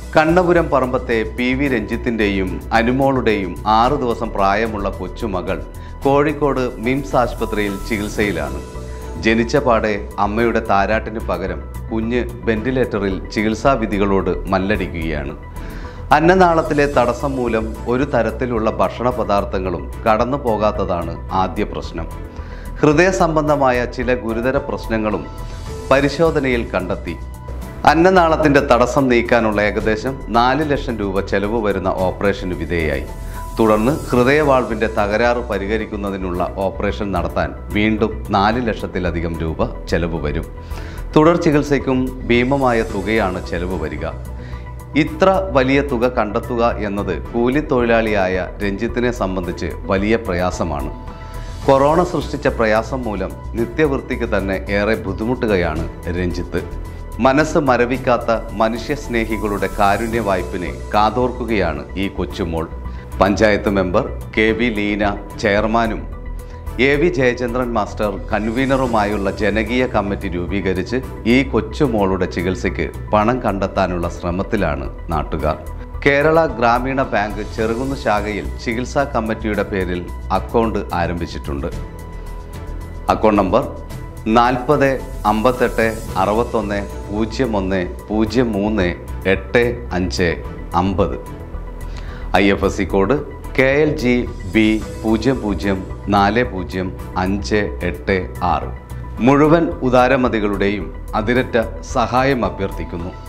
കണ്ണപുരം പറമ്പത്തെ P V രഞ്ജിത്തിൻ്റെയും അനുമോളുടെയും ആറു ദിവസം പ്രായമുള്ള കൊച്ചുമകൾ കോഴിക്കോട് മിംസ് ആശുപത്രിയിൽ ചികിത്സയിലാണ് ജനിച്ച പാടെ അമ്മയുടെ താരാട്ടിന് പകരം കുഞ്ഞ് വെന്റിലേറ്ററിൽ ചികിത്സാവിധികളോട് മല്ലടിക്കുകയാണ് അന്നനാളത്തിലെ തടസ്സം മൂലം ഒരു തരത്തിലുള്ള ഭക്ഷണ പദാർത്ഥങ്ങളും കടന്നു പോകാത്തതാണ് ആദ്യ പ്രശ്നം ഹൃദയ സംബന്ധമായ ചില ഗുരുതര പ്രശ്നങ്ങളും പരിശോധനയിൽ കണ്ടെത്തി അന്നനാളത്തിന്റെ തടസ്സം നീക്കാനുള്ള ഏകദേശം നാല് ലക്ഷം രൂപ ചെലവ് വരുന്ന ഓപ്പറേഷന് വിധേയായി തുടർന്ന് ഹൃദയവാൾവിന്റെ തകരാറ് പരിഹരിക്കുന്നതിനുള്ള ഓപ്പറേഷൻ നടത്താൻ വീണ്ടും നാല് ലക്ഷത്തിലധികം രൂപ ചെലവ് വരും തുടർ ചികിത്സയ്ക്കും ഭീമമായ തുകയാണ് ചെലവ് വരിക ഇത്ര വലിയ തുക കണ്ടെത്തുക എന്നത് കൂലിത്തൊഴിലാളിയായ രഞ്ജിത്തിനെ സംബന്ധിച്ച് വലിയ പ്രയാസമാണ് കൊറോണ സൃഷ്ടിച്ച പ്രയാസം മൂലം നിത്യവൃത്തിക്ക് തന്നെ ഏറെ ബുദ്ധിമുട്ടുകയാണ് രഞ്ജിത്ത് മനസ്സ് മരവിക്കാത്ത മനുഷ്യസ്നേഹികളുടെ കാരുണ്യ വായ്പിനെ കാതോർക്കുകയാണ് ഈ കൊച്ചുമോൾ panchayat member K V Leena ചെയർമാനും എ വി ജയചന്ദ്രൻ മാസ്റ്റർ കൺവീനറുമായുള്ള ജനകീയ കമ്മിറ്റി രൂപീകരിച്ച് ഈ കൊച്ചുമോളുടെ ചികിത്സയ്ക്ക് പണം കണ്ടെത്താനുള്ള ശ്രമത്തിലാണ് നാട്ടുകാർ കേരള ഗ്രാമീണ ബാങ്ക് ചെറുകുന്ന് ശാഖയിൽ ചികിത്സാ കമ്മിറ്റിയുടെ പേരിൽ അക്കൗണ്ട് ആരംഭിച്ചിട്ടുണ്ട് അക്കൗണ്ട് നമ്പർ നാൽപ്പത് അമ്പത്തെട്ട് അറുപത്തൊന്ന് പൂജ്യം ഒന്ന് പൂജ്യം മൂന്ന് എട്ട് അഞ്ച് അമ്പത് I F S C code K L G B പൂജ്യം പൂജ്യം നാല് പൂജ്യം അഞ്ച് എട്ട് ആറ് മുഴുവൻ ഉദാരമതികളുടെയും അതിരറ്റ സഹായം അഭ്യർത്ഥിക്കുന്നു